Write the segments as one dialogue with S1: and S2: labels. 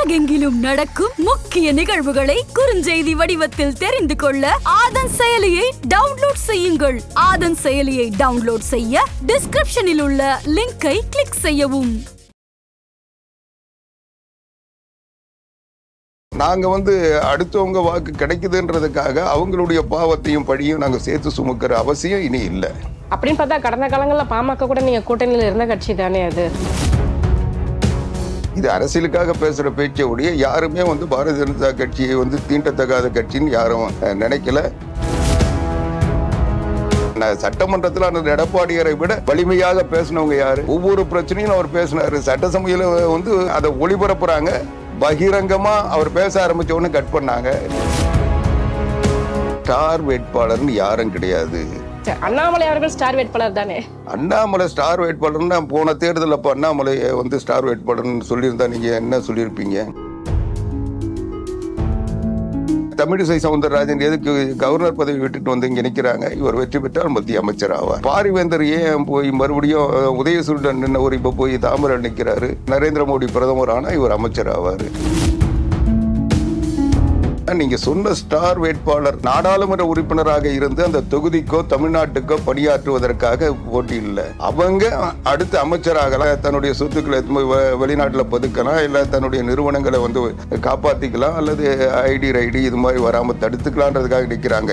S1: உலகெங்கிலும் நடக்கும் முக்கிய நிகழ்வுகளை குறுஞ்செய்தி வடிவத்தில் தெரிந்து கொள்ள ஆதன் செயலியை டவுன்லோட் செய்யுங்கள் ஆதன் செயலியை டவுன்லோட் செய்ய டிஸ்கிரிப்ஷனில் உள்ள லிங்கை கிளிக் செய்யவும்
S2: நாங்க வந்து அடுத்தவங்க வாக்கு கிடைக்குதுன்றதுக்காக அவங்களுடைய பாவத்தையும் பழியும் நாங்க சேர்த்து சுமக்கிற அவசியம் இனி இல்லை
S3: அப்படின்னு பார்த்தா கடந்த காலங்களில் பாமக கூட நீங்க கூட்டணியில் இருந்த கட்சி தானே அது
S2: இது அரசியலுக்காக பேசுற பேச்சை ஒழிய யாருமே வந்து பாரதிய ஜனதா கட்சியை வந்து தீண்டத்தகாத கட்சின்னு யாரும் அஹ், நினைக்கல நான் சட்டமன்றத்தில் அந்த எடப்பாடியாரை விட வலிமையாக பேசினவங்க யாரு ஒவ்வொரு பிரச்சனையும் அவர் பேசினாரு சட்டசபையில வந்து அதை ஒளிபரப்புறாங்க பகிரங்கமா அவர் பேச ஆரம்பிச்ச உடனே கட் பண்ணாங்க ஸ்டார் வேட்பாளர்னு யாரும் கிடையாது
S3: சரி, அண்ணாமலை அவர்கள் ஸ்டார் வேட்பாளர் தானே
S2: அண்ணாமலை ஸ்டார் வேட்பாளர்னா போன தேர்தலில் அப்போ அண்ணாமலை வந்து ஸ்டார் வேட்பாளர்னு சொல்லியிருந்தா நீங்க என்ன சொல்லியிருப்பீங்க தமிழிசை சவுந்தரராஜன் எதுக்கு கவர்னர் பதவி விட்டுட்டு வந்து இங்க நிக்கிறாங்க இவர் வெற்றி பெற்றால் மத்திய அமைச்சர் ஆவார் பாரிவேந்தர் ஏன் போய் மறுபடியும் அஹ், உதயசூரியன் நின்னவர் இப்ப போய் தாமரை நிக்கிறாரு நரேந்திர மோடி பிரதமர் ஆனா இவர் அமைச்சர் ஆவாரு நீங்க சொன்ன ஸ்டார் வேட்பாளர் நாடாளுமன்ற உறுப்பினராக இருந்து அந்த தொகுதிக்கோ தமிழ்நாட்டுக்கோ பணியாற்றுவதற்காக போட்டி இல்லை அவங்க அடுத்த அமைச்சராகலாம் தன்னுடைய சொத்துக்களை எடுத்துன்னு போய் வெ- வெளிநாட்டுல பதுக்கலாம் இல்ல தன்னுடைய நிறுவனங்களை வந்து காப்பாத்திக்கலாம் அல்லது ஐடி ரைடி இது மாதிரி வராம தடுத்துக்கலான்றதுக்காக நிக்கிறாங்க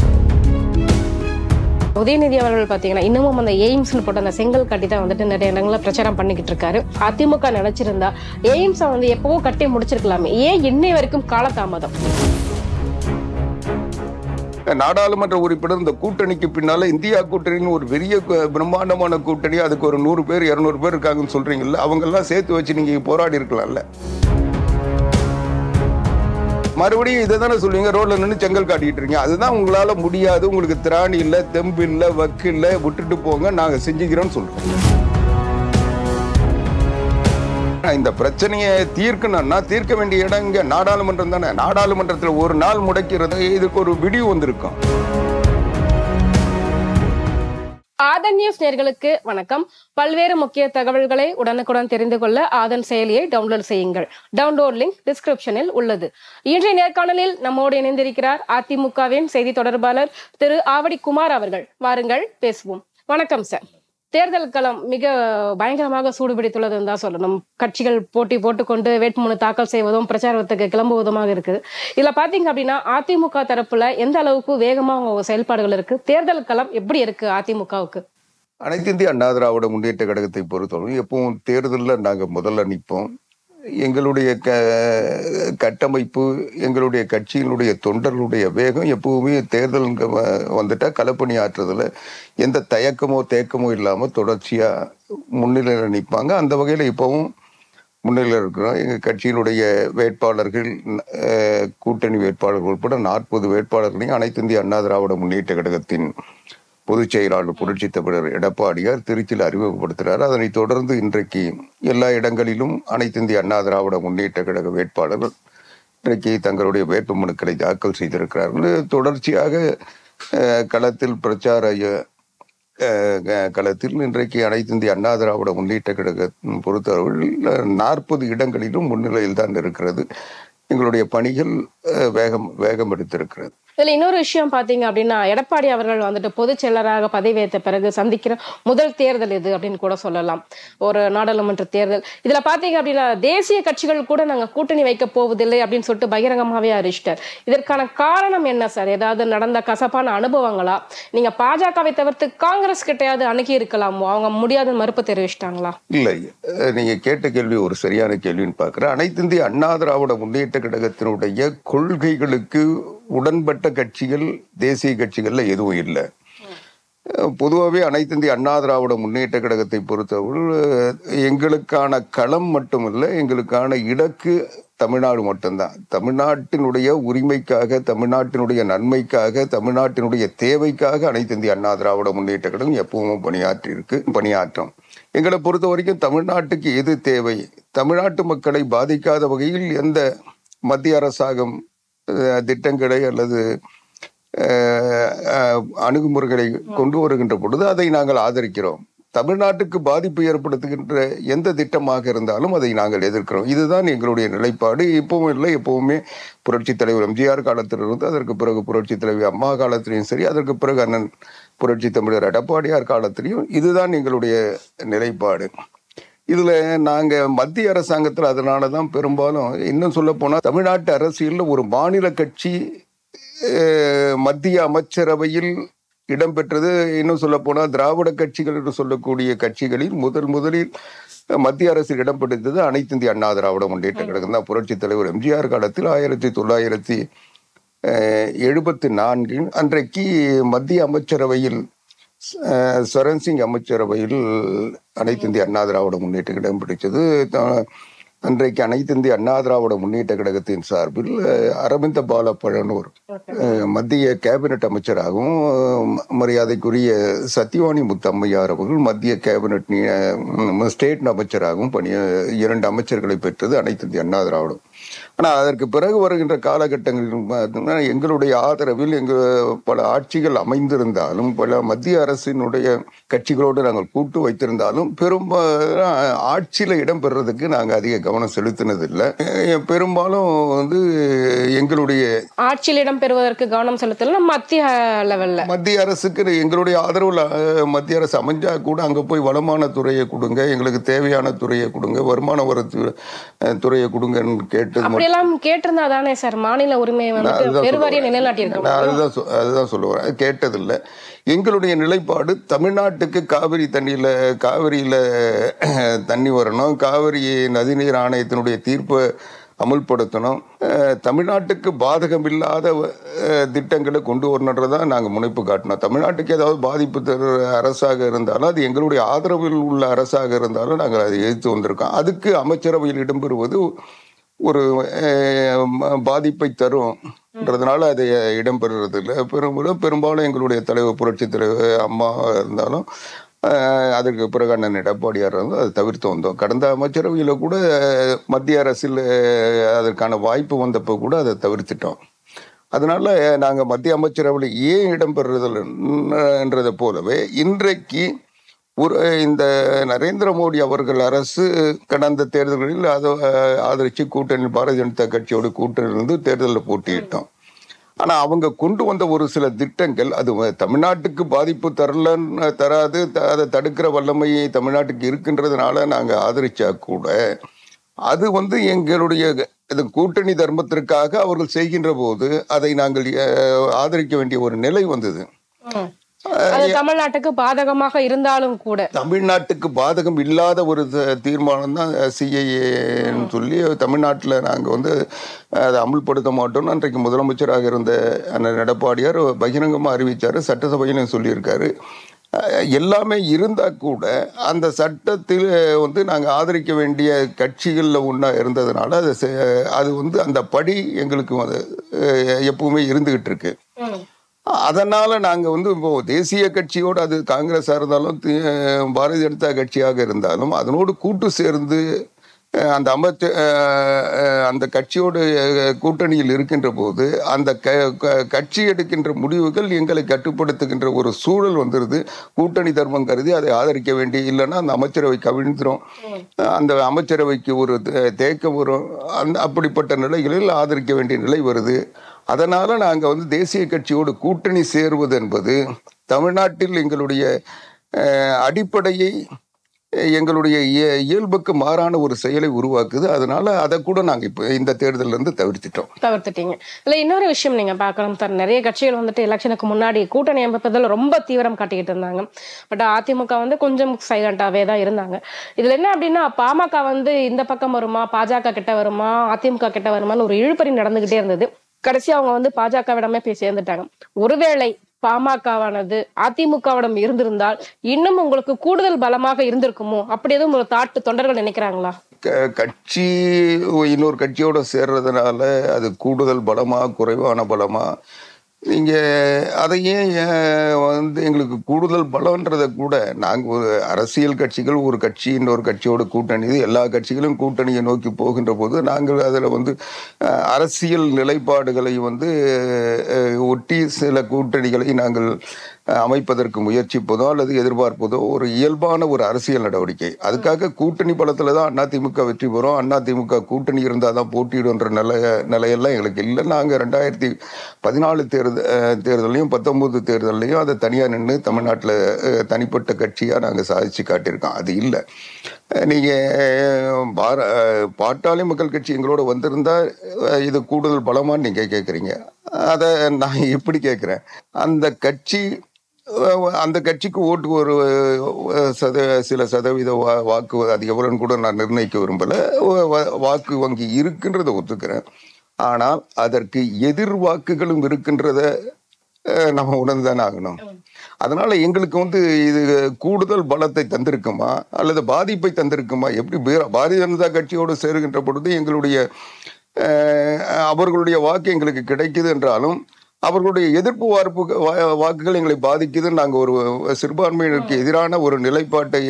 S3: உதயநிதி அவர்கள் பாத்தீங்கன்னா இன்னமும் அந்த எய்ம்ஸ்னு போட்டு அந்த செங்கல் கட்டி தான் வந்துட்டு நிறைய இடங்கள்ல பிரச்சாரம் பண்ணிக்கிட்டு இருக்காரு அதிமுக நினைச்சிருந்தா எய்ம்ஸை வந்து எப்பவோ கட்டி முடிச்சிருக்கலாமே ஏன் இன்னை வரைக்கும் காலதாமதம்
S2: நாடாளுமன்ற உறுப்பினர் இந்த கூட்டணிக்கு பின்னால இந்தியா கூட்டணின்னு ஒரு பெரிய கு- பிரம்மாண்டமான கூட்டணி அதுக்கு ஒரு நூறு பேர் இருநூறு பேர் இருக்காங்கன்னு சொல்றீங்கல்ல அவங்க எல்லாம் சேர்த்து வச்சு நீங்க போராடி இருக்கலாம்ல மறுபடியும் இதை தானே சொல்லுவீங்க ரோட்ல நின்று செங்கல் காட்டிட்டு இருக்கீங்க அதுதான் உங்களால முடியாது உங்களுக்கு திராணி இல்ல தெம்பு இல்ல வக்கு இல்ல விட்டுட்டு போங்க நாங்க செஞ்சுக்கிறோம்னு சொல்றோம் இந்த பிரச்சனையை தீர்க்கணும்னா தீர்க்க வேண்டிய இடம் இங்க நாடாளுமன்றம் தானே நாடாளுமன்றத்தில் ஒரு நாள் முடக்கிறது இதுக்கு ஒரு விடிவு வந்திருக்கும்
S3: ஆதன் நியூஸ் நேர்களுக்கு வணக்கம் பல்வேறு முக்கிய தகவல்களை உடனுக்குடன் தெரிந்து கொள்ள ஆதன் செயலியை டவுன்லோட் செய்யுங்கள் டவுன்லோட் லிங்க் டிஸ்கிரிப்ஷனில் உள்ளது இன்றைய நேர்காணலில் நம்மோடு இணைந்திருக்கிறார் அதிமுகவின் செய்தி தொடர்பாளர் திரு ஆவடி குமார் அவர்கள் வாருங்கள் பேசுவோம் வணக்கம் சார் தேர்தல் களம் மிக பயங்கரமாக சூடுபிடித்துள்ளதுன்னு தான் சொல்லணும் கட்சிகள் போட்டி போட்டுக்கொண்டு வேட்புமனு தாக்கல் செய்வதும் பிரச்சாரத்துக்கு கிளம்புவதுமாக இருக்குது இதுல பாத்தீங்க அப்படின்னா அதிமுக தரப்புல எந்த அளவுக்கு வேகமா அவங்க செயல்பாடுகள் இருக்கு தேர்தல் களம் எப்படி இருக்கு அதிமுகவுக்கு
S2: அனைத்து இந்திய அண்ணா திராவிட முன்னேற்ற கழகத்தை பொறுத்தவரை எப்பவும் தேர்தலில் நாங்கள் முதல்ல நிற்போம் எங்களுடைய க கட்டமைப்பு எங்களுடைய கட்சியினுடைய தொண்டர்களுடைய வேகம் எப்பவுமே தேர்தல் வந்துட்டா களப்பணி ஆற்றுறதுல எந்த தயக்கமோ தேக்கமோ இல்லாமல் தொடர்ச்சியாக முன்னிலையில் நிற்பாங்க அந்த வகையில் இப்போவும் முன்னிலையில் இருக்கிறோம் எங்கள் கட்சியினுடைய வேட்பாளர்கள் அஹ், கூட்டணி வேட்பாளர்கள் உட்பட நாற்பது வேட்பாளர்களையும் அனைத்து இந்திய அண்ணா திராவிட முன்னேற்ற கழகத்தின் பொதுச் செயலாளர் புரட்சி தமிழர் எடப்பாடியார் திருச்சியில் அறிமுகப்படுத்துகிறார் அதனைத் தொடர்ந்து இன்றைக்கு எல்லா இடங்களிலும் அனைத்து இந்திய அண்ணா திராவிட முன்னேற்ற கழக வேட்பாளர்கள் இன்றைக்கு தங்களுடைய வேட்பு மனுக்களை தாக்கல் செய்திருக்கிறார்கள் தொடர்ச்சியாக அஹ், களத்தில் பிரச்சார அஹ், க- களத்தில் இன்றைக்கு அனைத்து இந்திய அண்ணா திராவிட முன்னேற்ற கழக பொறுத்தவரையில் நாற்பது இடங்களிலும் முன்னிலையில் தான் இருக்கிறது எங்களுடைய பணிகள் அஹ், வேகம் வேகம் எடுத்திருக்கிறது
S3: இதுல இன்னொரு விஷயம் பாத்தீங்க அப்படின்னா எடப்பாடி அவர்கள் வந்துட்டு பொதுச் செயலராக பதவியேற்ற பிறகு சந்திக்கிற முதல் தேர்தல் இது அப்படின்னு கூட சொல்லலாம் ஒரு நாடாளுமன்ற தேர்தல் இதுல பாத்தீங்க அப்படின்னா தேசிய கட்சிகள் கூட நாங்க கூட்டணி வைக்க போவதில்லை அப்படின்னு சொல்லிட்டு பகிரங்கமாவே அறிவிச்சிட்டார் இதற்கான காரணம் என்ன சார் ஏதாவது நடந்த கசப்பான அனுபவங்களா நீங்க பாஜகவை தவிர்த்து காங்கிரஸ் கிட்டயாவது அணுகி இருக்கலாமோ அவங்க முடியாத மறுப்பு தெரிவிச்சிட்டாங்களா
S2: இல்லை அஹ், நீங்க கேட்ட கேள்வி ஒரு சரியான கேள்வின்னு பார்க்கிறேன் அனைத்து இந்திய அண்ணா திராவிட முன்னேற்ற கழகத்தினுடைய கொள்கைகளுக்கு உடன்பட்ட கட்சிகள் தேசிய கட்சிகள்ல எதுவும் இல்லை அஹ், பொதுவாகவே அனைத்து இந்திய அண்ணா திராவிட முன்னேற்ற கழகத்தை பொறுத்தவரை அஹ், எங்களுக்கான களம் மட்டுமல்ல எங்களுக்கான இலக்கு தமிழ்நாடு மட்டும்தான் தமிழ்நாட்டினுடைய உரிமைக்காக தமிழ்நாட்டினுடைய நன்மைக்காக தமிழ்நாட்டினுடைய தேவைக்காக அனைத்து இந்திய அண்ணா திராவிட முன்னேற்ற கழகம் எப்பவும் பணியாற்றி இருக்கு பணியாற்றும் எங்களை பொறுத்த வரைக்கும் தமிழ்நாட்டுக்கு எது தேவை தமிழ்நாட்டு மக்களை பாதிக்காத வகையில் எந்த மத்திய அரசாங்கம் அஹ், திட்டங்களை அல்லது அஹ், அஹ், அணுகுமுறைகளை கொண்டு வருகின்ற பொழுது அதை நாங்கள் ஆதரிக்கிறோம் தமிழ்நாட்டுக்கு பாதிப்பு ஏற்படுத்துகின்ற எந்த திட்டமாக இருந்தாலும் அதை நாங்கள் எதிர்க்கிறோம் இதுதான் எங்களுடைய நிலைப்பாடு இப்பவும் இல்லை எப்பவுமே புரட்சித் தலைவர் எம்ஜிஆர் காலத்திலிருந்து அதற்கு பிறகு புரட்சித் தலைவர் அம்மா காலத்திலையும் சரி அதற்கு பிறகு அண்ணன் புரட்சி தமிழர் எடப்பாடியார் காலத்திலையும் இதுதான் எங்களுடைய நிலைப்பாடு இதுல நாங்க மத்திய அரசாங்கத்தில் அதனால தான் பெரும்பாலும் இன்னும் சொல்ல போனா தமிழ்நாட்டு அரசியல்ல ஒரு மாநில கட்சி அஹ், மத்திய அமைச்சரவையில் இடம்பெற்றது இன்னும் சொல்ல போனா திராவிட கட்சிகள் என்று சொல்லக்கூடிய கட்சிகளில் முதல் முதலில் மத்திய அரசில் இடம் பிடித்தது அனைத்து இந்திய அண்ணா திராவிட முன்னேற்ற கழகம் தான் புரட்சி தலைவர் எம்ஜிஆர் காலத்தில் ஆயிரத்தி தொள்ளாயிரத்தி எழுபத்தி நான்கில் அன்றைக்கு மத்திய அமைச்சரவையில் அஹ், சரண் சிங் அமைச்சரவையில் அனைத்து இந்திய அண்ணா திராவிட முன்னேற்ற இடம் பிடித்தது த- அன்றைக்கு அனைத்து இந்திய அண்ணா திராவிட முன்னேற்ற கழகத்தின் சார்பில் அஹ், அரவிந்த பால பழனூர் அஹ், மத்திய கேபினட் அமைச்சராகவும் ம- மரியாதைக்குரிய சத்யவாணி முத்தம்மையார் அவர்கள் மத்திய கேபினட் நி- அஹ், ஸ்டேட் அமைச்சராகவும் பணி இரண்டு அமைச்சர்களை பெற்றது அனைத்து இந்திய அண்ணா திராவிடம் ஆனால் அதற்கு பிறகு வருகின்ற காலகட்டங்களில் பார்த்தீங்கன்னா எங்களுடைய ஆதரவில் எங்கள் பல ஆட்சிகள் அமைந்திருந்தாலும் பல மத்திய அரசினுடைய கட்சிகளோடு நாங்கள் கூட்டு வைத்திருந்தாலும் பெரும்பாலும் ஆட்சியில் இடம்பெறதுக்கு நாங்கள் அதிக கவனம் செலுத்தினதில்லை அஹ் பெரும்பாலும் வந்து எங்களுடைய
S3: ஆட்சியில் இடம் பெறுவதற்கு கவனம் செலுத்தலாம் மத்திய லெவல்ல
S2: மத்திய அரசுக்கு எங்களுடைய ஆதரவுல அஹ், மத்திய அரசு அமைஞ்சா கூட அங்க போய் வளமான துறையை கொடுங்க எங்களுக்கு தேவையான துறையை கொடுங்க வருமான வர து- அஹ், துறையை கொடுங்கன்னு கேட்டது மட்டும்
S3: அப்படியெல்லாம் கேட்டிருந்தா தானே சார் மாநில உரிமையை
S2: நான்
S3: வந்து
S2: அதுதான்
S3: பெருவாரியா
S2: சொல்ல வரேன்.
S3: நிலைநாட்டியிருக்க
S2: நான்
S3: முடியும்
S2: அதுதான் சொ- அதுதான் சொல்ல வரேன் அது கேட்டதில்லை எங்களுடைய நிலைப்பாடு தமிழ்நாட்டுக்கு காவிரி தண்ணியில காவிரியில அஹ், தண்ணி வரணும் காவிரி நதிநீர் ஆணையத்தினுடைய தீர்ப்பை அமுல்படுத்தணும் அஹ், தமிழ்நாட்டுக்கு பாதகம் இல்லாத அஹ், திட்டங்களை கொண்டு வரணுன்றதா நாங்கள் முனைப்பு காட்டினோம் தமிழ்நாட்டுக்கு ஏதாவது பாதிப்பு தர அரசாக இருந்தாலும் அது எங்களுடைய ஆதரவில் உள்ள அரசாக இருந்தாலும் நாங்கள் அதை எதிர்த்து வந்திருக்கோம் அதுக்கு அமைச்சரவையில் இடம்பெறுவது ஒரு அஹ், ம- பாதிப்பை தரும்ன்றதுனால அது இடம்பெறுறது இல்லை பெரும்பாலும் பெரும்பாலும் எங்களுடைய தலைவர் புரட்சி தலைவர் அம்மா இருந்தாலும் அஹ், அதற்கு பிறகு அண்ணன் எடப்பாடியார் இருந்தாலும் அதை தவிர்த்து வந்தோம் கடந்த அமைச்சரவையில் கூட அஹ், மத்திய அரசில் அஹ், அதற்கான வாய்ப்பு வந்தப்போ கூட அதை தவிர்த்துட்டோம் அதனால நாங்கள் மத்திய அமைச்சரவையில் ஏன் இடம்பெறுறதுன்றதை போலவே இன்றைக்கு ஒரு இந்த நரேந்திர மோடி அவர்கள் அரசு கடந்த தேர்தல்களில் அதை அஹ், ஆதரிச்சு கூட்டணி பாரதிய ஜனதா கட்சியோட கூட்டணி இருந்து தேர்தலில் போட்டியிட்டோம் ஆனா அவங்க கொண்டு வந்த ஒரு சில திட்டங்கள் அது வ- தமிழ்நாட்டுக்கு பாதிப்பு தரலன்னு தராது த- அதை தடுக்கிற வல்லமை தமிழ்நாட்டுக்கு இருக்கின்றதுனால நாங்க ஆதரிச்சா கூட அது வந்து எங்களுடைய இது கூட்டணி தர்மத்திற்காக அவர்கள் செய்கின்ற போது அதை நாங்கள் அஹ், ஆதரிக்க வேண்டிய ஒரு நிலை வந்தது
S3: ம். அது தமிழ்நாட்டுக்கு பாதகமாக இருந்தாலும் கூட
S2: தமிழ்நாட்டுக்கு பாதகம் இல்லாத ஒரு த- தீர்மானம் தான் சிஐஏன்னு சொல்லி தமிழ்நாட்டில் நாங்கள் வந்து அதை அமுல்படுத்த மாட்டோம்னு அன்றைக்கு முதலமைச்சராக இருந்த அண்ணன் எடப்பாடியார் பகிரங்கமாக அறிவிச்சார் சட்டசபையிலும் சொல்லியிருக்காரு அஹ் எல்லாமே இருந்தால் கூட அந்த சட்டத்தில் வந்து நாங்கள் ஆதரிக்க வேண்டிய கட்சிகளில் ஒன்றா இருந்ததுனால அது செ- அது வந்து அந்த படி எங்களுக்கு வந்து, அஹ், எப்பவுமே இருந்துகிட்டு இருக்கு
S3: ம்.
S2: அதனால நாங்க வந்து இப்போ தேசிய கட்சியோடு அது காங்கிரஸா இருந்தாலும் தி- பாரதிய ஜனதா கட்சியாக இருந்தாலும் அதனோடு கூட்டு சேர்ந்து அஹ், அந்த அமைச்ச அஹ், அஹ், அந்த கட்சியோடு அஹ், கூட்டணியில் இருக்கின்ற போது அந்த க க- கட்சி எடுக்கின்ற முடிவுகள் எங்களை கட்டுப்படுத்துகின்ற ஒரு சூழல் வந்துருது கூட்டணி தர்மம் கருதி அதை ஆதரிக்க வேண்டிய இல்லைன்னா அந்த அமைச்சரவை கவிழ்ந்துரும் அந்த அமைச்சரவைக்கு ஒரு தே- தேக்கம் வரும் அந்த அப்படிப்பட்ட நிலைகளில் ஆதரிக்க வேண்டிய நிலை வருது அதனால நாங்க வந்து தேசிய கட்சியோடு கூட்டணி சேருவது என்பது தமிழ்நாட்டில் எங்களுடைய அஹ், அடிப்படையை அஹ், எங்களுடைய இய- இயல்புக்கு மாறான ஒரு செயலை உருவாக்குது அதனால அதை கூட நாங்க இப்ப இந்த தேர்தல்ல இருந்து தவிர்த்துட்டோம்
S3: தவிர்த்துட்டீங்க இல்ல இன்னொரு விஷயம் நீங்க பார்க்கலாம் சார் நிறைய கட்சிகள் வந்துட்டு எலெக்ஷனுக்கு முன்னாடி கூட்டணி அமைப்பதில் ரொம்ப தீவிரம் காட்டிக்கிட்டு இருந்தாங்க பட் அதிமுக வந்து கொஞ்சம் சைலண்டாவே தான் இருந்தாங்க இதுல என்ன அப்படின்னா பாமக வந்து இந்த பக்கம் வருமா பாஜக கிட்ட வருமா அதிமுக கிட்ட வருமான்னு ஒரு இழுபறி நடந்துகிட்டே இருந்தது கடைசி அவங்க வந்து பாஜகவிடமே போய் சேர்ந்துட்டாங்க ஒருவேளை பாமகவானது அதிமுகவிடம் இருந்திருந்தால் இன்னும் உங்களுக்கு கூடுதல் பலமாக இருந்திருக்குமோ அப்படி எதுவும் ஒரு தாட்டு தொண்டர்கள் நினைக்கிறாங்களா
S2: க- கட்சி இன்னொரு கட்சியோட சேர்றதுனால அது கூடுதல் பலமா குறைவான பலமா நீங்க அதையே ஏன் வந்து எங்களுக்கு கூடுதல் பலம்ன்றதை கூட நாங்க ஒரு அரசியல் கட்சிகள் ஒரு கட்சி இன்னொரு கட்சியோட கூட்டணி இது எல்லா கட்சிகளும் கூட்டணியை நோக்கி போகின்ற போது நாங்கள் அதில் வந்து அஹ், அரசியல் நிலைப்பாடுகளை வந்து அஹ், ஒட்டி சில கூட்டணிகளை நாங்கள் அஹ், அமைப்பதற்கு முயற்சிப்பதோ அல்லது எதிர்பார்ப்பதோ ஒரு இயல்பான ஒரு அரசியல் நடவடிக்கை அதுக்காக கூட்டணி பலத்துல தான் அதிமுக வெற்றி பெறும் அதிமுக கூட்டணி இருந்தால் தான் போட்டியிடுன்ற நிலைய நிலையெல்லாம் எங்களுக்கு இல்லை நாங்கள் ரெண்டாயிரத்தி பதினாலு தேர்தல் அஹ், தேர்தலையும் பத்தொன்பது தேர்தலையும் அதை தனியாக நின்று தமிழ்நாட்டில் தனிப்பட்ட கட்சியாக நாங்கள் சாதிச்சு காட்டியிருக்கோம் அது இல்லை நீங்கள் பார அஹ், பாட்டாளி மக்கள் கட்சி எங்களோட வந்திருந்தா அஹ், இது கூடுதல் பலமான்னு நீங்கள் கேட்குறீங்க அதை நான் எப்படி கேட்குறேன் அந்த கட்சி அஹ், அந்த கட்சிக்கு ஓட்டு ஒரு அஹ், சத சில சதவீத வா வாக்கு அது எவ்வளோன்னு கூட நான் நிர்ணயிக்க விரும்பலை வாக்கு வங்கி இருக்குன்றதை ஒத்துக்கிறேன் ஆனால் அதற்கு எதிர் வாக்குகளும் இருக்கின்றத அஹ், நம்ம உணர்ந்துதானே ஆகணும் அதனால எங்களுக்கு வந்து இது கூடுதல் பலத்தை தந்திருக்குமா அல்லது பாதிப்பை தந்திருக்குமா எப்படி பே- பாரதிய ஜனதா கட்சியோடு சேருகின்ற பொழுது எங்களுடைய அஹ், அவர்களுடைய வாக்கு எங்களுக்கு கிடைக்குது என்றாலும் அவர்களுடைய எதிர்ப்பு வார்ப்பு வா- வாக்குகள் எங்களை பாதிக்குதுன்னு நாங்கள் ஒரு சிறுபான்மையினருக்கு எதிரான ஒரு நிலைப்பாட்டை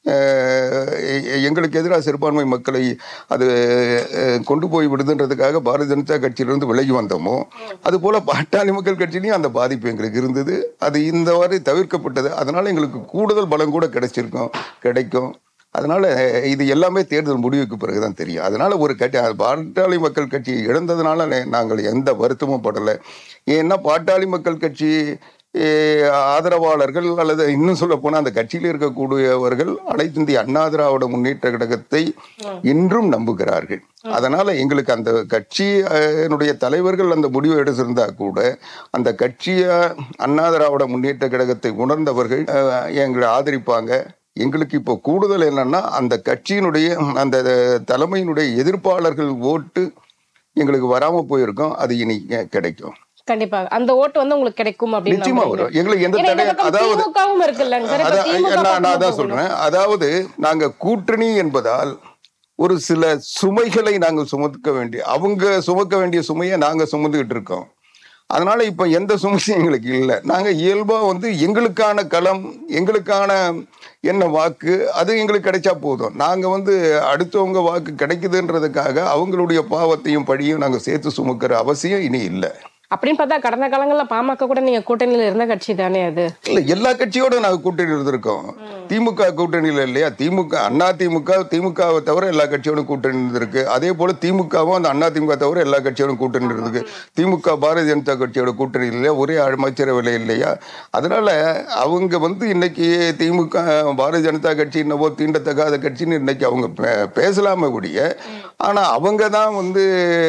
S2: அஹ், எ- எங்களுக்கு எதிராக சிறுபான்மை மக்களை அது அஹ், கொண்டு போய் விடுதுன்றதுக்காக பாரதிய ஜனதா கட்சியிலிருந்து விலகி வந்தோமோ அதுபோல பாட்டாளி மக்கள் கட்சியிலையும் அந்த பாதிப்பு எங்களுக்கு இருந்தது அது இந்த வரை தவிர்க்கப்பட்டது அதனால எங்களுக்கு கூடுதல் பலம் கூட கிடைச்சிருக்கும் கிடைக்கும் அதனால இது எல்லாமே தேர்தல் முடிவுக்கு பிறகுதான் தெரியும் அதனால ஒரு கட்சி பாட்டாளி மக்கள் கட்சி இழந்ததுனால நே- நாங்கள் எந்த வருத்தமும் படலை ஏன்னா பாட்டாளி மக்கள் கட்சி eh, ஆதரவாளர்கள் அல்லது இன்னும் சொல்ல போனா அந்த கட்சியில் இருக்கக்கூடியவர்கள் அனைத்து இந்திய அண்ணா திராவிட முன்னேற்ற கழகத்தை இன்றும் நம்புகிறார்கள் அதனால எங்களுக்கு அந்த கட்சி அஹ், என்னுடைய தலைவர்கள் அந்த முடிவை எடுத்திருந்தா கூட அந்த கட்சிய அண்ணா திராவிட முன்னேற்ற கழகத்தை உணர்ந்தவர்கள் அஹ், எங்களை ஆதரிப்பாங்க எங்களுக்கு இப்போ கூடுதல் என்னன்னா அந்த கட்சியினுடைய அந்த தலைமையினுடைய எதிர்ப்பாளர்கள் ஓட்டு எங்களுக்கு வராம போயிருக்கோம் அது இனி கிடைக்கும்
S3: கண்டிப்பாக அந்த ஓட்டு வந்து உங்களுக்கு கிடைக்கும் அப்படின்னு
S2: நிச்சயமா
S3: நம்புறீங்க.
S2: வரும் எங்களுக்கு எந்த
S3: ஏன்னா இந்த
S2: தடை
S3: பக்கம்
S2: அதாவது
S3: திமுகவும் இருக்குல்லங்க சார் இப்ப
S2: அதான்
S3: திமுக
S2: நான் நான்
S3: பக்கம்
S2: அதான்
S3: போகணும்.
S2: சொல்றேன் அதாவது நாங்க கூட்டணி என்பதால் ஒரு சில சுமைகளை நாங்கள் சுமக்க வேண்டிய அவங்க சுமக்க வேண்டிய சுமையை நாங்க சுமந்துகிட்டு இருக்கோம் அதனால இப்ப எந்த சுமையும் எங்களுக்கு இல்லை நாங்க இயல்பா வந்து எங்களுக்கான களம் எங்களுக்கான என்ன வாக்கு அது எங்களுக்கு கிடைச்சா போதும் நாங்க வந்து அடுத்தவங்க வாக்கு கிடைக்குதுன்றதுக்காக அவங்களுடைய பாவத்தையும் பழியும் நாங்க சேர்த்து சுமக்கிற அவசியம் இனி இல்லை
S3: அப்படின்னு பார்த்தா கடந்த காலங்கள்ல பாமக கூட நீங்க கூட்டணியில இருந்த கட்சி தானே அது
S2: இல்ல எல்லா கட்சியோட நாங்க கூட்டணி இருந்திருக்கோம் திமுக கூட்டணியில இல்லையா திமுக அண்ணா திமுக திமுகவை தவிர எல்லா கட்சியோடும் கூட்டணி இருந்திருக்கு அதே போல திமுகவும் அந்த அண்ணா திமுக தவிர எல்லா கட்சியோடும் கூட்டணி இருக்கு திமுக பாரதிய ஜனதா கட்சியோட கூட்டணி இல்லையா ஒரே அமைச்சரவை இல்லையா அதனால அவங்க வந்து இன்னைக்கு திமுக பாரதிய ஜனதா கட்சி என்னவோ தீண்டத்தகாத கட்சின்னு இன்னைக்கு அவங்க பே- பேசலாமே கூடிய ஆனா அவங்க தான் வந்து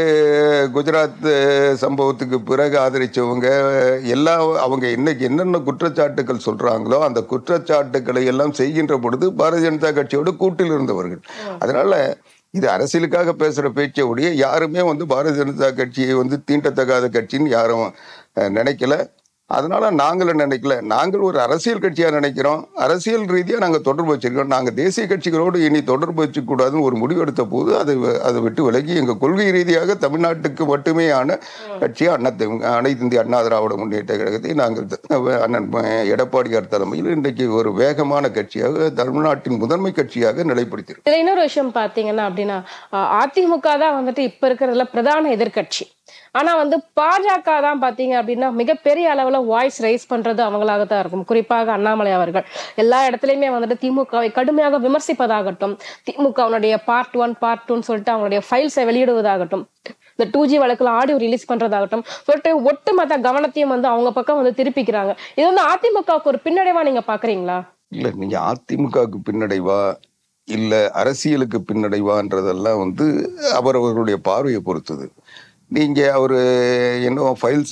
S2: குஜராத் சம்பவத்துக்கு பிறகு ஆதரிச்சவங்க எல்லா அவங்க இன்னைக்கு என்னென்ன குற்றச்சாட்டுகள் சொல்றாங்களோ அந்த குற்றச்சாட்டுக்களை எல்லாம் செய்கின்ற பொழுது பாரதிய ஜனதா கட்சியோட கூட்டில் இருந்தவர்கள் அதனால இது அரசியலுக்காக பேசுற பேச்சை ஒழிய யாருமே வந்து பாரதிய ஜனதா கட்சியை வந்து தீண்டத்தகாத கட்சின்னு யாரும் அஹ், நினைக்கல அதனால நாங்களும் நினைக்கல நாங்கள் ஒரு அரசியல் கட்சியா நினைக்கிறோம் அரசியல் ரீதியா நாங்க தொடர்பு வச்சிருக்கோம் நாங்க தேசிய கட்சிகளோடு இனி தொடர்பு வச்சுக்க கூடாதுன்னு ஒரு முடிவு எடுத்த போது அதை வ- அதை விட்டு விலகி எங்க கொள்கை ரீதியாக தமிழ்நாட்டுக்கு மட்டுமே ஆன கட்சியா அண்ணா திமுக அனைத்து இந்திய அண்ணா திராவிட முன்னேற்ற கழகத்தை நாங்கள் த- அண்ணன் ப- எடப்பாடியார் தலைமையில் இன்றைக்கு ஒரு வேகமான கட்சியாக தமிழ்நாட்டின் முதன்மை கட்சியாக நிலைப்படுத்தியிருக்கோம்
S3: இதுல இன்னொரு விஷயம் பாத்தீங்கன்னா அப்படின்னா அஹ், அதிமுக தான் வந்துட்டு இப்ப இருக்கிறதுல பிரதான எதிர்க்கட்சி ஆனா வந்து பாஜக தான் பாத்தீங்க அப்படின்னா மிகப்பெரிய அளவுல வாய்ஸ் ரைஸ் பண்றது அவங்களாக தான் இருக்கும் குறிப்பாக அண்ணாமலை அவர்கள் எல்லா இடத்துலயுமே வந்துட்டு திமுகவை கடுமையாக விமர்சிப்பதாகட்டும் திமுகவுடைய பார்ட் ஒன் பார்ட் டூன்னு சொல்லிட்டு அவங்களுடைய ஃபைல்ஸை வெளியிடுவதாகட்டும் இந்த டூ ஜி வழக்குல ஆடியோ ரிலீஸ் பண்றதாகட்டும் சொல்லிட்டு ஒட்டுமொத்த கவனத்தையும் வந்து அவங்க பக்கம் வந்து திருப்பிக்கிறாங்க இது வந்து அதிமுகவுக்கு ஒரு பின்னடைவா நீங்க பாக்குறீங்களா
S2: இல்ல நீங்க அதிமுகவுக்கு பின்னடைவா இல்ல அரசியலுக்கு பின்னடைவான்றதெல்லாம் வந்து அவரவர்களுடைய பார்வையை பொறுத்தது நீங்க அவரு என்ன ஃபைல்ஸ்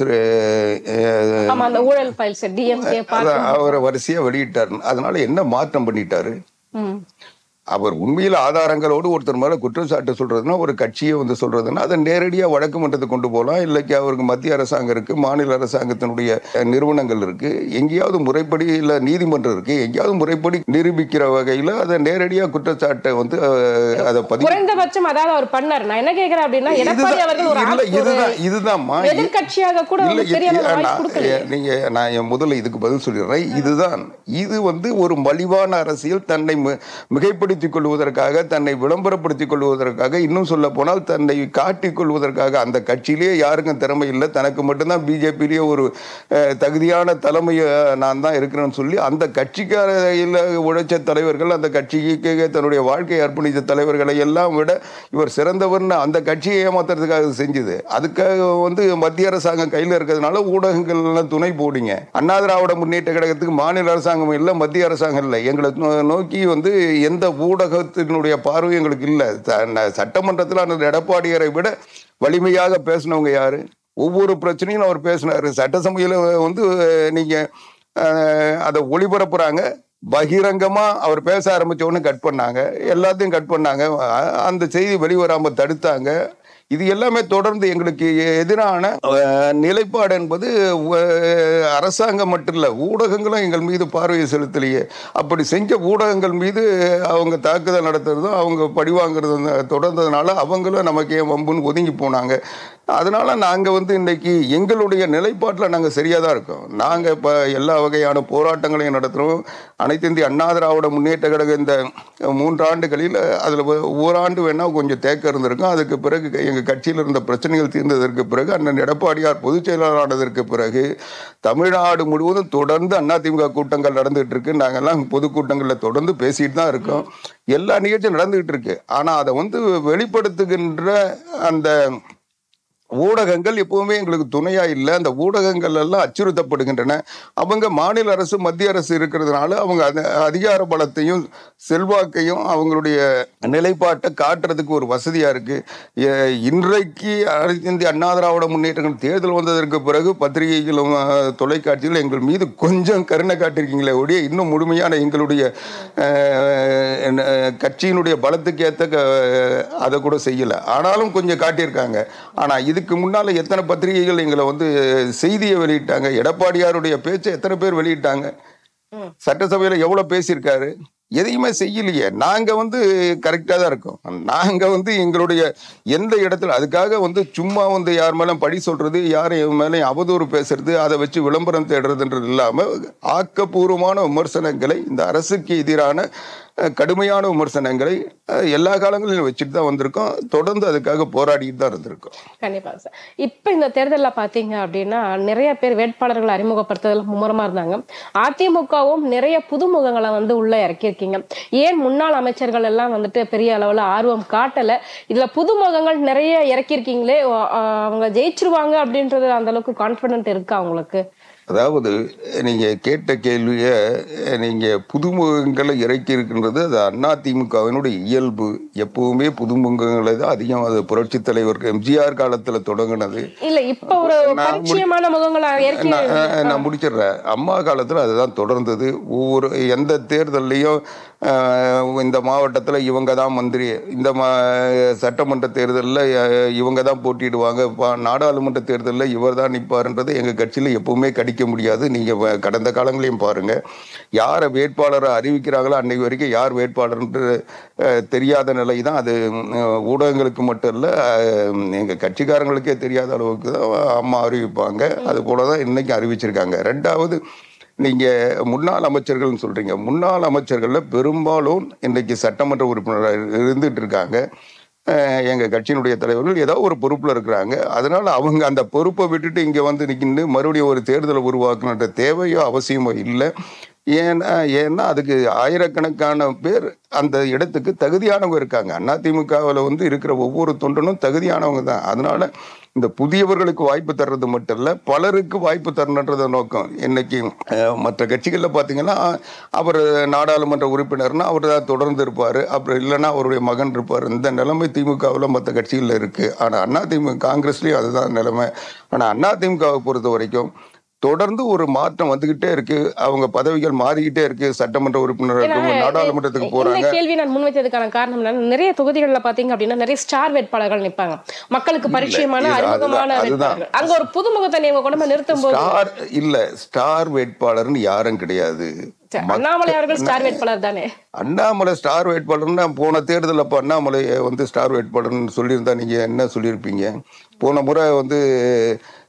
S3: ஆமா அந்த ஊழல் ஃபைல்ஸ் டிஎம்கே
S2: அவரை வரிசையா வெளியிட்டாரு அதனால என்ன மாற்றம் பண்ணிட்டாரு
S3: ம்
S2: அவர் உண்மையில் ஆதாரங்களோடு ஒருத்தர் மேல குற்றச்சாட்டு சொல்றதுன்னா ஒரு கட்சியை வந்து சொல்றதுன்னா அதை நேரடியா வழக்கு மன்றத்துக்கு கொண்டு போகலாம் இல்லைக்கு அவருக்கு மத்திய அரசாங்கம் இருக்கு மாநில அரசாங்கத்தினுடைய அஹ், நிறுவனங்கள் இருக்கு எங்கேயாவது முறைப்படி இல்ல நீதிமன்றம் இருக்கு எங்கேயாவது முறைப்படி நிரூபிக்கிற வகையில அதை நேரடியா குற்றச்சாட்டை வந்து அஹ், அதை பதிவு
S3: குறைந்தபட்சம் அதாவது அவர் பண்ணாரு நான் என்ன கேக்குறேன் அப்படின்னா எடப்பாடி அவர்கள் ஒரு
S2: இதுதான் இல்ல
S3: ஆப்- ஒரு
S2: இதுதான் இதுதான்மா
S3: எதிர்க்கட்சியாக கூட
S2: இல்ல
S3: வந்து சரியான
S2: இது-
S3: வாய்ப்பு
S2: நான்
S3: கொடுக்கலையே.
S2: நீங்க நான் என் முதல்ல இதுக்கு பதில் சொல்லிடுறேன் இதுதான் இது வந்து ஒரு மலிவான அரசியல் தன்னை மி- மிகைப்படுத்தி வெளிப்படுத்திக் கொள்வதற்காக தன்னை விளம்பரப்படுத்திக் கொள்வதற்காக இன்னும் சொல்ல போனால் தன்னை காட்டிக் கொள்வதற்காக அந்த கட்சியிலேயே யாருக்கும் திறமை இல்லை தனக்கு மட்டும்தான் பிஜேபியிலேயே ஒரு அஹ், தகுதியான தலைமையை நான் தான் இருக்கிறேன்னு சொல்லி அந்த கட்சிக்காரையில் உழைச்ச தலைவர்கள் அந்த கட்சிக்கு தன்னுடைய வாழ்க்கையை அர்ப்பணித்த தலைவர்களை எல்லாம் விட இவர் சிறந்தவர்னு அந்த கட்சியை ஏமாத்துறதுக்காக இது செஞ்சது அதுக்காக வந்து மத்திய அரசாங்கம் கையில் இருக்கிறதுனால ஊடகங்கள்லாம் துணை போடிங்க அண்ணா திராவிட முன்னேற்ற கழகத்துக்கு மாநில அரசாங்கம் இல்லை மத்திய அரசாங்கம் இல்லை எங்களை நோ- நோக்கி வந்து எந்த ஊடகத்தினுடைய பார்வை எங்களுக்கு இல்லை சட்டமன்றத்தில் அந்த எடப்பாடியாரை விட வலிமையாக பேசினவங்க யாரு ஒவ்வொரு பிரச்சனையும் அவர் பேசினாரு சட்டசபையில் வந்து நீங்க அஹ், அதை ஒளிபரப்புறாங்க பகிரங்கமா அவர் பேச ஆரம்பிச்ச உடனே கட் பண்ணாங்க எல்லாத்தையும் கட் பண்ணாங்க அ- அந்த செய்தி வெளிவராம தடுத்தாங்க இது எல்லாமே தொடர்ந்து எங்களுக்கு எதிரான அஹ், நிலைப்பாடு என்பது அஹ், அரசாங்கம் மட்டும் இல்லை ஊடகங்களும் எங்கள் மீது பார்வையை செலுத்தலையே அப்படி செஞ்ச ஊடகங்கள் மீது அவங்க தாக்குதல் நடத்துறதும் அவங்க பழிவாங்கிறதும் தொடர்ந்ததுனால அவங்களும் நமக்கு ஏன் வம்புன்னு ஒதுங்கி போனாங்க அதனால நாங்கள் வந்து இன்னைக்கு எங்களுடைய நிலைப்பாட்டில் நாங்கள் சரியாக தான் இருக்கோம் நாங்கள் இப்போ எல்லா வகையான போராட்டங்களையும் நடத்துகிறோம் அனைத்து இந்திய அண்ணா திராவிட முன்னேற்ற கழக இந்த மூன்று ஆண்டுகளில் அதில் ஓராண்டு வேணால் கொஞ்சம் தேக்கம் இருந்திருக்கும் அதுக்கு பிறகு எங்கள் கட்சியில் இருந்த பிரச்சனைகள் தீர்ந்ததற்கு பிறகு அண்ணன் எடப்பாடியார் பொதுச் செயலாளரானதற்கு பிறகு தமிழ்நாடு முழுவதும் தொடர்ந்து அதிமுக கூட்டங்கள் நடந்துகிட்டு இருக்கு நாங்கெல்லாம் பொதுக்கூட்டங்களில் தொடர்ந்து பேசிட்டு தான் இருக்கோம் எல்லா நிகழ்ச்சியும் நடந்துகிட்டு இருக்கு ஆனால் அதை வந்து வெளிப்படுத்துகின்ற அந்த ஊடகங்கள் எப்பவுமே எங்களுக்கு துணையா இல்லை அந்த ஊடகங்கள் எல்லாம் அச்சுறுத்தப்படுகின்றன அவங்க மாநில அரசு மத்திய அரசு இருக்கிறதுனால அவங்க அந்த அதிகார பலத்தையும் செல்வாக்கையும் அவங்களுடைய நிலைப்பாட்டை காட்டுறதுக்கு ஒரு வசதியா இருக்கு எ- இன்றைக்கு அனைத்து இந்திய அண்ணா திராவிட முன்னேற்றங்கள் தேர்தல் வந்ததற்கு பிறகு பத்திரிகைகளும் அஹ், தொலைக்காட்சியிலும் எங்கள் மீது கொஞ்சம் கருணை காட்டியிருக்கீங்களே ஒழிய இன்னும் முழுமையான எங்களுடைய அஹ், என்ன, கட்சியினுடைய பலத்துக்கு ஏற்ற க- அதை கூட செய்யல ஆனாலும் கொஞ்சம் காட்டியிருக்காங்க ஆனா இதுக்கு முன்னால எத்தனை பத்திரிகைகள் எங்களை வந்து செய்தியை வெளியிட்டாங்க எடப்பாடியாருடைய பேச்சை எத்தனை பேர் வெளியிட்டாங்க சட்டசபையில எவ்வளவு பேசியிருக்காரு எதையுமே செய்யலையே நாங்க வந்து கரெக்டா தான் இருக்கோம் நாங்க வந்து எங்களுடைய எந்த இடத்துல அதுக்காக வந்து சும்மா வந்து யார் மேலும் பழி சொல்றது யார் மேலேயும் அவதூறு பேசுறது அதை வச்சு விளம்பரம் தேடுறதுன்றது இல்லாம ஆக்கப்பூர்வமான விமர்சனங்களை இந்த அரசுக்கு எதிரான அஹ், கடுமையான விமர்சனங்களை அஹ், எல்லா காலங்களிலும் வச்சுட்டு தான் வந்திருக்கோம் தொடர்ந்து அதுக்காக போராடிட்டு தான் இருந்திருக்கோம்
S3: கண்டிப்பா சார் இப்ப இந்த தேர்தல்ல பாத்தீங்க அப்படின்னா நிறைய பேர் வேட்பாளர்களை அறிமுகப்படுத்துறதுல மும்முரமா இருந்தாங்க அதிமுகவும் நிறைய புதுமுகங்களை வந்து உள்ள இறக்கியிருக்கீங்க ஏன் முன்னாள் அமைச்சர்கள் எல்லாம் வந்துட்டு பெரிய அளவுல ஆர்வம் காட்டல இதுல புதுமுகங்கள் நிறைய இறக்கியிருக்கீங்களே அ- அ- அவங்க ஜெயிச்சிருவாங்க அப்படின்றது அந்த அளவுக்கு கான்பிடன்ட் இருக்கா உங்களுக்கு
S2: அதாவது நீங்க கேட்ட கேள்விய நீங்க புதுமுகங்களை இறக்கி இருக்கின்றது அது அதிமுகவினுடைய இயல்பு எப்பவுமே புதுமுகங்களை தான் அதிகம் அது புரட்சி தலைவர் எம்ஜிஆர் காலத்துல தொடங்கினது
S3: இல்ல இப்ப ஒரு பரிச்சயமான முகங்களை இறக்கி
S2: நான் நான் நான் முடிச்சிடுறேன் அம்மா காலத்தில் அதுதான் தொடர்ந்தது ஒவ்வொரு எந்த தேர்தல்லையும் ஆஹ், இந்த மாவட்டத்தில் இவங்க தான் மந்திரி இந்த மா சட்டமன்ற தேர்தலில் இவங்க தான் போட்டியிடுவாங்க பா- நாடாளுமன்ற தேர்தலில் இவர் தான் நிற்பாருன்றது எங்கள் கட்சியில் எப்பவுமே கடிக்க முடியாது நீங்கள் கடந்த காலங்களையும் பாருங்கள் யாரை வேட்பாளரை அறிவிக்கிறாங்களோ அன்னைக்கு வரைக்கும் யார் வேட்பாளர்ன்ட்டு ஆஹ், தெரியாத நிலை தான் அது உம், ஊடகங்களுக்கு மட்டும் இல்லை எங்கள் கட்சிக்காரங்களுக்கே தெரியாத அளவுக்கு தான் அம்மா அறிவிப்பாங்க அது போல தான் இன்னைக்கு அறிவிச்சிருக்காங்க ரெண்டாவது நீங்க முன்னாள் அமைச்சர்கள்னு சொல்றீங்க முன்னாள் அமைச்சர்கள்ல பெரும்பாலும் இன்னைக்கு சட்டமன்ற உறுப்பினராக இருந்துட்டு இருக்காங்க அஹ் எங்க கட்சியினுடைய தலைவர்கள் ஏதோ ஒரு பொறுப்புல இருக்கிறாங்க அதனால அவங்க அந்த பொறுப்பை விட்டுட்டு இங்க வந்து நிற்கின்னு மறுபடியும் ஒரு தேர்தலை உருவாக்குன்ற தேவையோ அவசியமோ இல்லை ஏன்னா ஏன்னா அதுக்கு ஆயிரக்கணக்கான பேர் அந்த இடத்துக்கு தகுதியானவங்க இருக்காங்க அதிமுகவில் வந்து இருக்கிற ஒவ்வொரு தொண்டனும் தகுதியானவங்க தான் அதனால இந்த புதியவர்களுக்கு வாய்ப்பு தர்றது மட்டும் இல்ல பலருக்கு வாய்ப்பு தரணுன்றத நோக்கம் இன்னைக்கு அஹ், மற்ற கட்சிகளில் பார்த்தீங்கன்னா அவர் நாடாளுமன்ற உறுப்பினர்னா அவர் தான் தொடர்ந்து இருப்பார் அப்புறம் இல்லைன்னா அவருடைய மகன் இருப்பார் இந்த நிலைமை திமுகவில் மற்ற கட்சிகளில் இருக்கு ஆனால் அதிமுக காங்கிரஸ்லேயும் அதுதான் நிலைமை ஆனால் அதிமுகவை பொறுத்த வரைக்கும் தொடர்ந்து ஒரு மாற்றம் வந்துகிட்டே இருக்கு அவங்க பதவிகள் மாறிக்கிட்டே இருக்கு சட்டமன்ற உறுப்பினர் இருக்கு, நாடாளுமன்றத்துக்கு
S3: இந்த
S2: போறாங்க
S3: கேள்வி நான் முன்வைத்ததுக்கான காரணம் என்னன்னா நிறைய தொகுதிகள்ல பாத்தீங்க அப்படின்னா நிறைய ஸ்டார் வேட்பாளர்கள் நிப்பாங்க மக்களுக்கு பரிச்சயமான
S2: இல்ல,
S3: அறிமுகமான
S2: அதுதான், அதுதான்.
S3: வேட்பாளர்கள் அங்க ஒரு புதுமுகத்தை நீங்க கொண்டு வந்து நிறுத்தும் போது
S2: ஸ்டார் இல்ல ஸ்டார் வேட்பாளர்னு யாரும் கிடையாது
S3: சரி, அண்ணாமலை அவர்கள் ஸ்டார் வேட்பாளர் தானே
S2: அண்ணாமலை ஸ்டார் வேட்பாளர்னா போன தேர்தல் அப்போ அண்ணாமலை வந்து ஸ்டார் வேட்பாளர்னு சொல்லியிருந்தா நீங்க என்ன சொல்லியிருப்பீங்க போன முறை வந்து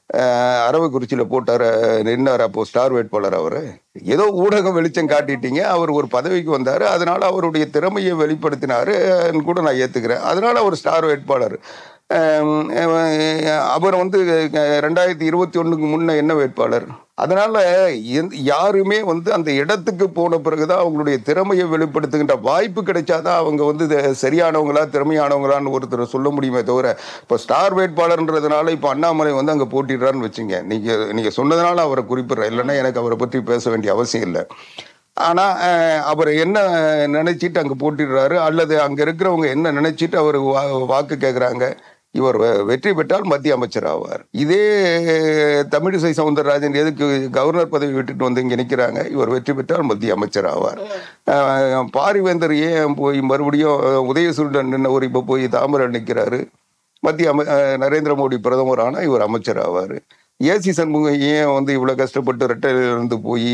S2: அஹ், அரவக்குறிச்சியில் போட்டார் நின்னார் அப்போ ஸ்டார் வேட்பாளர் அவர் ஏதோ ஊடகம் வெளிச்சம் காட்டிட்டீங்க அவர் ஒரு பதவிக்கு வந்தார் அதனால அவருடைய திறமையை வெளிப்படுத்தினாரு அஹ், கூட நான் ஏற்றுக்கிறேன் அதனால அவர் ஸ்டார் வேட்பாளர் அஹ், அஹ், அவர் வந்து அஹ், ரெண்டாயிரத்தி இருபத்தி ஒண்ணுக்கு முன்ன என்ன வேட்பாளர் அதனால எந்த- யாருமே வந்து அந்த இடத்துக்கு போன பிறகுதான் அவங்களுடைய திறமையை வெளிப்படுத்துகின்ற வாய்ப்பு கிடைச்சாதான் அவங்க வந்து இது சரியானவங்களா திறமையானவங்களான்னு ஒருத்தர் சொல்ல முடியுமே தவிர இப்போ ஸ்டார் வேட்பாளர்ன்றதுனால இப்போ அண்ணாமலை வந்து அங்கே போட்டிடுறான்னு வச்சுங்க நீங்க நீங்க சொன்னதுனால அவரை குறிப்பிடுறேன் இல்லைன்னா எனக்கு அவரை பற்றி பேச வேண்டிய அவசியம் இல்லை ஆனா அஹ், அவர் என்ன நினைச்சிட்டு அங்க போட்டிடுறாரு அல்லது அங்க இருக்கிறவங்க என்ன நினைச்சிட்டு அவர் வா- வாக்கு கேட்குறாங்க இவர் வெ- வெற்றி பெற்றால் மத்திய அமைச்சர் ஆவார் இதே தமிழிசை சவுந்தரராஜன் எதுக்கு கவர்னர் பதவி விட்டுட்டு வந்து இங்க நிக்கிறாங்க இவர் வெற்றி பெற்றால் மத்திய அமைச்சர் ஆவார் அஹ், பாரிவேந்தர் ஏன் போய் மறுபடியும் அஹ், உதயசூரியன் நின்னவர் இப்ப போய் தாமரை நிக்கிறாரு மத்திய அம அஹ், நரேந்திர மோடி பிரதமர் ஆனா இவர் அமைச்சர் ஆவார் ஏசி சண்முகம் ஏன் வந்து இவ்வளவு கஷ்டப்பட்டு ரெட்டையில இருந்து போய்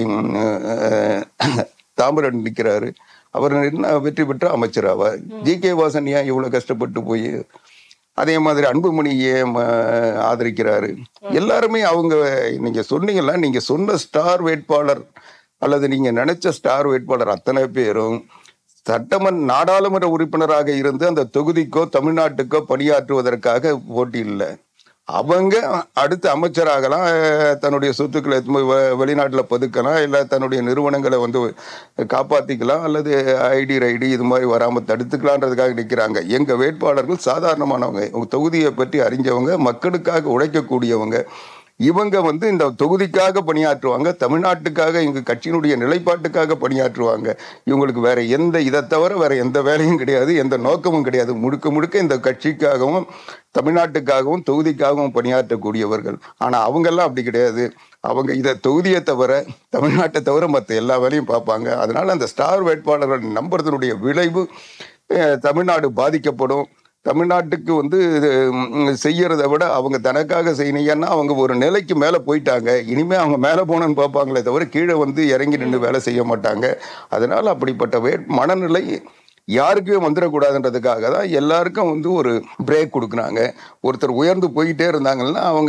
S2: தாமரன் நிற்கிறாரு அவர் என்ன வெற்றி பெற்ற அமைச்சர் ஆவார் ஜி கே வாசன் ஏன் இவ்வளவு கஷ்டப்பட்டு போய் அதே மாதிரி அன்புமணி ஏன் ம, ஆதரிக்கிறாரு எல்லாருமே அவங்க நீங்க சொன்னீங்கல்ல நீங்க சொன்ன ஸ்டார் வேட்பாளர் அல்லது நீங்க நினைச்ச ஸ்டார் வேட்பாளர் அத்தனை பேரும் சட்டமன்ற நாடாளுமன்ற உறுப்பினராக இருந்து அந்த தொகுதிக்கோ தமிழ்நாட்டுக்கோ பணியாற்றுவதற்காக போட்டி இல்லை அவங்க அடுத்து அமைச்சராகலாம் அஹ், தன்னுடைய சொத்துக்களை எடுத்துன்னு போய் வெ- வெளிநாட்டுல பதுக்கலாம் இல்லை தன்னுடைய நிறுவனங்களை வந்து காப்பாத்திக்கலாம் அல்லது ஐடி ரைடி இது மாதிரி வராம தடுத்துக்கலான்றதுக்காக நிற்கிறாங்க எங்க வேட்பாளர்கள் சாதாரணமானவங்க உங்க தொகுதியை பற்றி அறிஞ்சவங்க மக்களுக்காக உழைக்கக்கூடியவங்க இவங்க வந்து இந்த தொகுதிக்காக பணியாற்றுவாங்க தமிழ்நாட்டுக்காக எங்க கட்சியினுடைய நிலைப்பாட்டுக்காக பணியாற்றுவாங்க இவங்களுக்கு வேற எந்த இதை தவிர வேற எந்த வேலையும் கிடையாது எந்த நோக்கமும் கிடையாது முழுக்க முழுக்க இந்த கட்சிக்காகவும் தமிழ்நாட்டுக்காகவும் தொகுதிக்காகவும் பணியாற்றக்கூடியவர்கள் ஆனா அவங்கெல்லாம் அப்படி கிடையாது அவங்க இதை தொகுதியை தவிர தமிழ்நாட்டை தவிர மற்ற எல்லா வேலையும் பார்ப்பாங்க அதனால அந்த ஸ்டார் வேட்பாளர்கள் நம்புறதனுடைய விளைவு அஹ், தமிழ்நாடு பாதிக்கப்படும் தமிழ்நாட்டுக்கு வந்து இது, ம், செய்யறதை விட அவங்க தனக்காக செய்யணுங்கன்னா அவங்க ஒரு நிலைக்கு மேலே போயிட்டாங்க இனிமே அவங்க மேலே போனன்னு பார்ப்பாங்களே தவிர கீழே வந்து இறங்கி நின்று வேலை செய்ய மாட்டாங்க அதனால அப்படிப்பட்ட வே மனநிலை யாருக்குமே வந்துடக்கூடாதுன்றதுக்காக தான் எல்லாருக்கும் வந்து ஒரு பிரேக் கொடுக்குறாங்க ஒருத்தர் உயர்ந்து போயிட்டே இருந்தாங்கன்னா அவங்க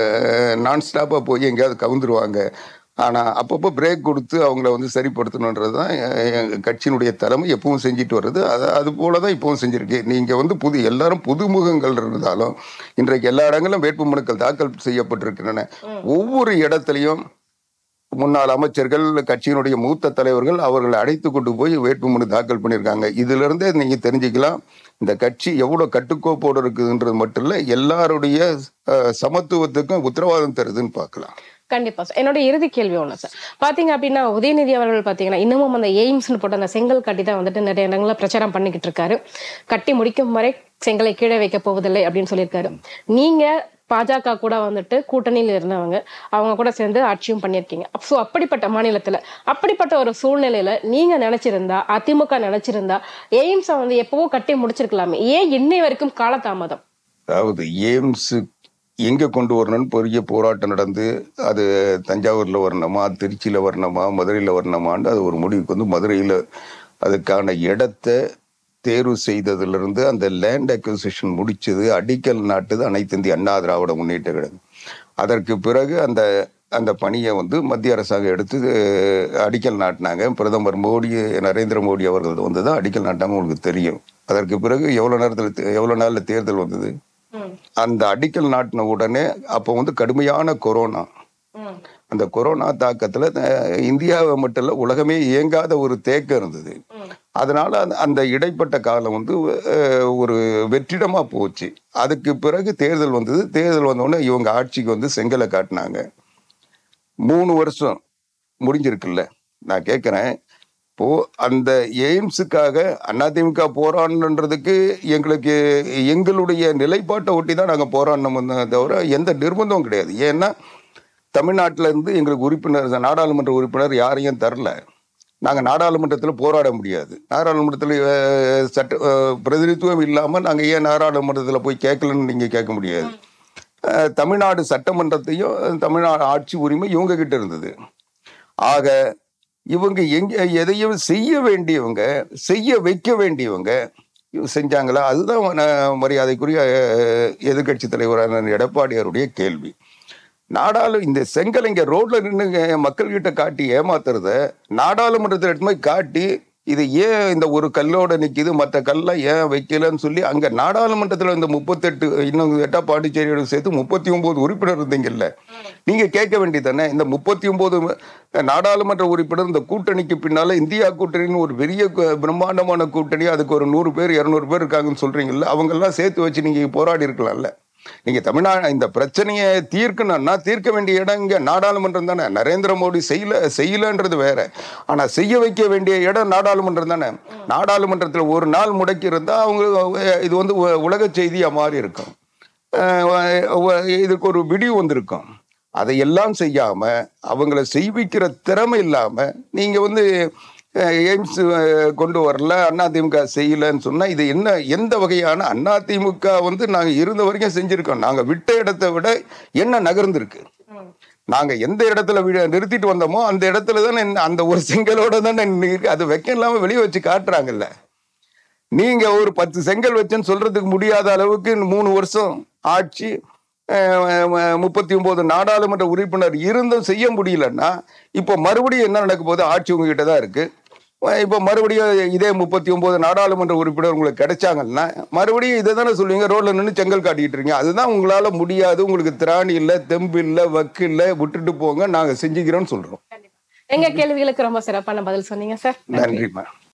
S2: நான் ஸ்டாப்பாக போய் எங்கேயாவது கவுந்துருவாங்க ஆனால் அப்பப்போ பிரேக் கொடுத்து அவங்கள வந்து சரிப்படுத்தணுன்றது தான் எங்கள் கட்சியினுடைய தலைமை எப்பவும் செஞ்சுட்டு வருது அது அது போல தான் இப்பவும் செஞ்சிருக்கு நீங்கள் வந்து புது எல்லாரும் புதுமுகங்கள் இருந்தாலும் இன்றைக்கு எல்லா இடங்களிலும் வேட்புமனுக்கள் தாக்கல் செய்யப்பட்டிருக்கின்றன ஒவ்வொரு இடத்துலையும் முன்னாள் அமைச்சர்கள் கட்சியினுடைய மூத்த தலைவர்கள் அவர்களை அழைத்து கொண்டு போய் வேட்புமனு தாக்கல் பண்ணியிருக்காங்க இதுல இருந்தே நீங்க தெரிஞ்சுக்கலாம் இந்த கட்சி எவ்வளவு கட்டுக்கோப்போடு இருக்குதுன்றது மட்டும் இல்ல எல்லாருடைய அஹ், சமத்துவத்துக்கும் உத்தரவாதம் தருதுன்னு பார்க்கலாம்
S3: கண்டிப்பா சார் என்னோட இறுதி கேள்வி ஒண்ணு சார் பாத்தீங்க அப்படின்னா உதயநிதி அவர்கள் பாத்தீங்கன்னா இன்னமும் அந்த எய்ம்ஸ்னு போட்டு அந்த செங்கல் கட்டி தான் வந்துட்டு நிறைய இடங்கள்ல பிரச்சாரம் பண்ணிக்கிட்டு இருக்காரு கட்டி முடிக்கும் வரை செங்கலை கீழே வைக்க போவதில்லை அப்படின்னு சொல்லியிருக்காரு நீங்க பாஜக கூட வந்துட்டு கூட்டணியில் இருந்தவங்க அவங்க கூட சேர்ந்து ஆட்சியும் பண்ணியிருக்கீங்க ஸோ அப்படிப்பட்ட மாநிலத்துல அப்படிப்பட்ட ஒரு சூழ்நிலையில நீங்க நினைச்சிருந்தா அதிமுக நினைச்சிருந்தா எய்ம்ஸை வந்து எப்பவோ கட்டி முடிச்சிருக்கலாமே ஏன் இன்னை வரைக்கும் காலதாமதம்
S2: அதாவது எய்ம்ஸ் எங்க கொண்டு வரணும்னு பெரிய போராட்டம் நடந்து அது தஞ்சாவூர்ல வரணுமா திருச்சியில வரணுமா மதுரையில வரணுமான்னு அது ஒரு முடிவுக்கு வந்து மதுரையில அதுக்கான இடத்தை தேர்வு செய்ததிலிருந்து அந்த லேண்ட் அக்விசிஷன் முடிச்சது அடிக்கல் நாட்டுது அனைத்து இந்திய அண்ணா திராவிட முன்னேற்ற கழகம் அதற்கு பிறகு அந்த அந்த பணியை வந்து மத்திய அரசாங்கம் எடுத்து அஹ், அடிக்கல் நாட்டினாங்க பிரதமர் மோடி நரேந்திர மோடி அவர்கள் வந்து தான் அடிக்கல் நாட்டாங்க உங்களுக்கு தெரியும் அதற்கு பிறகு எவ்வளவு நேரத்தில் எவ்வளவு நாள்ல தேர்தல் வந்தது அந்த அடிக்கல் நாட்டின உடனே அப்போ வந்து கடுமையான கொரோனா அந்த கொரோனா தாக்கத்துல அஹ், இந்தியாவை மட்டும் இல்ல உலகமே இயங்காத ஒரு தேக்கம் இருந்தது அதனால அந்த- அந்த இடைப்பட்ட காலம் வந்து அஹ், ஒரு வெற்றிடமா போச்சு அதுக்கு பிறகு தேர்தல் வந்தது தேர்தல் வந்த உடனே இவங்க ஆட்சிக்கு வந்து செங்கலை காட்டினாங்க மூணு வருஷம் முடிஞ்சிருக்குல்ல நான் கேட்குறேன் இப்போ அந்த எய்ம்ஸுக்காக அதிமுக போராடணுன்றதுக்கு எங்களுக்கு எங்களுடைய நிலைப்பாட்டை ஒட்டி தான் நாங்கள் போராடணும் தவிர எந்த நிர்பந்தமும் கிடையாது ஏன்னா தமிழ்நாட்டில இருந்து எங்களுக்கு உறுப்பினர் நாடாளுமன்ற உறுப்பினர் யாரையும் தரல நாங்கள் நாடாளுமன்றத்தில் போராட முடியாது நாடாளுமன்றத்தில் அஹ், சட்ட அஹ், பிரதிநிதித்துவம் இல்லாமல் நாங்கள் ஏன் நாடாளுமன்றத்தில் போய் கேட்கலன்னு நீங்கள் கேட்க முடியாது அஹ், தமிழ்நாடு சட்டமன்றத்தையும் தமிழ்நாடு ஆட்சி உரிமை இவங்க கிட்ட இருந்தது ஆக இவங்க எங்க எதையும் செய்ய வேண்டியவங்க செய்ய வைக்க வேண்டியவங்க செஞ்சாங்களா அதுதான் நான் மரியாதைக்குரிய எதிர்கட்சி தலைவரான எடப்பாடியாருடைய கேள்வி நாடாளு இந்த செங்கல் இங்க ரோட்ல நின்று மக்கள்கிட்ட காட்டி ஏமாத்துறத நாடாளுமன்றத்தில் எடுத்து போய் காட்டி இது ஏன் இந்த ஒரு கல்லோட நிக்குது மற்ற கல்லாம் ஏன் வைக்கலன்னு சொல்லி அங்க நாடாளுமன்றத்தில் இந்த முப்பத்தெட்டு இன்னும் எட்டா பாண்டிச்சேரியோட சேர்த்து முப்பத்தி ஒன்பது உறுப்பினர் இருந்தீங்கல்ல நீங்க கேட்க வேண்டியதானே இந்த முப்பத்தி ஒன்பது நாடாளுமன்ற உறுப்பினர் இந்த கூட்டணிக்கு பின்னால இந்தியா கூட்டணின்னு ஒரு பெரிய கு- பிரம்மாண்டமான கூட்டணி அதுக்கு ஒரு நூறு பேர் இருநூறு பேர் இருக்காங்கன்னு சொல்றீங்கல்ல அவங்க எல்லாம் சேர்த்து வச்சு நீங்க போராடி இருக்கலாம்ல நீங்க தமிழ்நாடு இந்த பிரச்சனையை தீர்க்கணும்னா தீர்க்க வேண்டிய இடம் இங்க நாடாளுமன்றம் தானே நரேந்திர மோடி செய்யல செய்யலன்றது வேற ஆனா செய்ய வைக்க வேண்டிய இடம் நாடாளுமன்றம் தானே நாடாளுமன்றத்தில் ஒரு நாள் முடக்கி இருந்தா அவங்க அஹ், இது வந்து உ- உலக செய்தியா மாறி இருக்கும் அஹ், வ- இதுக்கு ஒரு விடிவு வந்திருக்கும் அதையெல்லாம் செய்யாம அவங்கள செய்விக்கிற திறமை இல்லாம நீங்க வந்து அஹ், எய்ம்ஸ் அஹ், கொண்டு வரல அதிமுக செய்யலன்னு சொன்னா இது என்ன எந்த வகையான அதிமுக வந்து நாங்க இருந்த வரைக்கும் செஞ்சிருக்கோம் நாங்க விட்ட இடத்தை விட என்ன நகர்ந்திருக்கு நாங்க எந்த இடத்துல வி- நிறுத்திட்டு வந்தோமோ அந்த இடத்துல தானே இந்த- அந்த ஒரு செங்கலோட தானே நின்னு- அது வைக்க இல்லாம வெளியே வச்சு காட்டுறாங்கல்ல நீங்க ஒரு பத்து செங்கல் வச்சேன்னு சொல்றதுக்கு முடியாத அளவுக்கு இந்த மூணு வருஷம் ஆட்சி முப்பத்தி ஒன்பது நாடாளுமன்ற உறுப்பினர் இருந்தும் செய்ய முடியலன்னா இப்போ மறுபடியும் என்ன நடக்க போகுது ஆட்சி உங்ககிட்ட தான் இருக்கு அஹ் இப்போ மறுபடியும் இதே முப்பத்தி ஒன்பது நாடாளுமன்ற உறுப்பினர் உங்களுக்கு கிடைச்சாங்கன்னா மறுபடியும் இதை தானே சொல்லுவீங்க ரோட்ல நின்று செங்கல் காட்டிட்டு இருக்கீங்க அதுதான் உங்களால முடியாது உங்களுக்கு திராணி இல்லை தெம்பு இல்லை வக்கு இல்லை விட்டுட்டு போங்க நாங்க செஞ்சுக்கிறோம்னு சொல்றோம்
S3: எங்க கேள்விகளுக்கு ரொம்ப சிறப்பான பதில் சொன்னீங்க சார்
S2: நன்றிம்மா